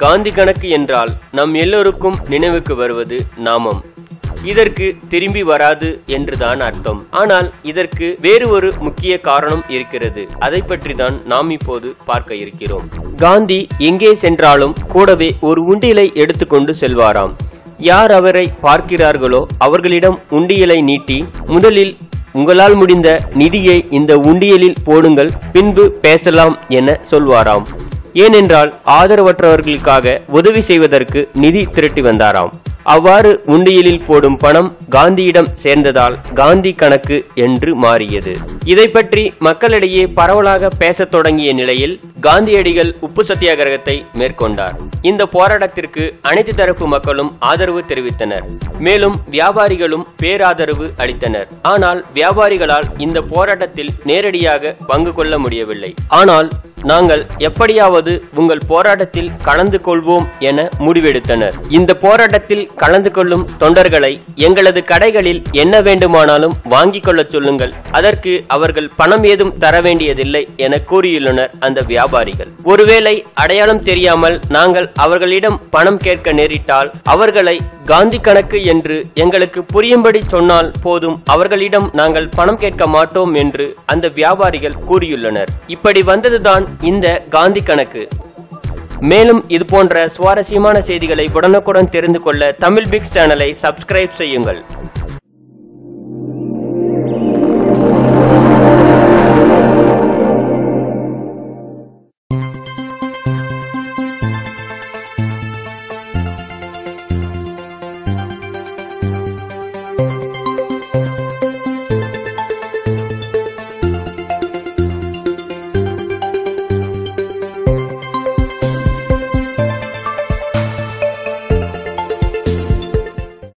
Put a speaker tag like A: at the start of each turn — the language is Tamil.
A: காந்தி கணக்கு என்றால் நம் எல்லோருக்கும் நினைவுக்கு வருவது நாமம் இதற்கு திரும்பி வராது என்றுதான் அர்த்தம் ஆனால் இதற்கு வேறு ஒரு முக்கிய காரணம் இருக்கிறது அதை பற்றி தான் நாம் இப்போது பார்க்க இருக்கிறோம் காந்தி எங்கே சென்றாலும் கூடவே ஒரு உண்டியலை எடுத்துக்கொண்டு செல்வாராம் யார் அவரை பார்க்கிறார்களோ அவர்களிடம் உண்டியலை நீட்டி முதலில் உங்களால் முடிந்த நிதியை இந்த உண்டியலில் போடுங்கள் பின்பு பேசலாம் என சொல்வாராம் ஏனென்றால் ஆதரவற்றவர்களுக்காக உதவி செய்வதற்கு நிதி திரட்டி வந்தாராம் அவ்வாறு உண்டியலில் போடும் பணம் காந்தியிடம் சேர்ந்ததால் காந்தி கணக்கு என்று மாறியது இதை பற்றி மக்களிடையே பரவலாக பேசத் தொடங்கிய நிலையில் காந்தியடிகள் உப்பு சத்தியாகிரகத்தை மேற்கொண்டார் இந்த போராட்டத்திற்கு அனைத்து தரப்பு மக்களும் ஆதரவு தெரிவித்தனர் மேலும் வியாபாரிகளும் பேராதரவு அளித்தனர் ஆனால் வியாபாரிகளால் இந்த போராட்டத்தில் நேரடியாக பங்கு கொள்ள முடியவில்லை ஆனால் நாங்கள் எப்படியாவது உங்கள் போராட்டத்தில் கலந்து கொள்வோம் என முடிவெடுத்தனர் இந்த போராட்டத்தில் கலந்து கொள்ளும் தொண்டர்களை எங்களது கடைகளில் என்ன வேண்டுமானாலும் வாங்கிக் கொள்ளச் சொல்லுங்கள் அதற்கு அவர்கள் பணம் ஏதும் தர வேண்டியதில்லை என கூறியுள்ளனர் அந்த வியாபாரிகள் ஒருவேளை அடையாளம் தெரியாமல் நாங்கள் அவர்களிடம் பணம் கேட்க நேரிட்டால் அவர்களை காந்தி கணக்கு என்று எங்களுக்கு புரியும்படி சொன்னால் போதும் அவர்களிடம் நாங்கள் பணம் கேட்க மாட்டோம் என்று அந்த வியாபாரிகள் கூறியுள்ளனர் இப்படி வந்ததுதான் இந்த காந்தி கணக்கு மேலும் இது போன்ற சுவாரஸ்யமான செய்திகளை உடனுக்குடன் தெரிந்து கொள்ள தமிழ் பிக்ஸ் சேனலை சப்ஸ்கிரைப் செய்யுங்கள்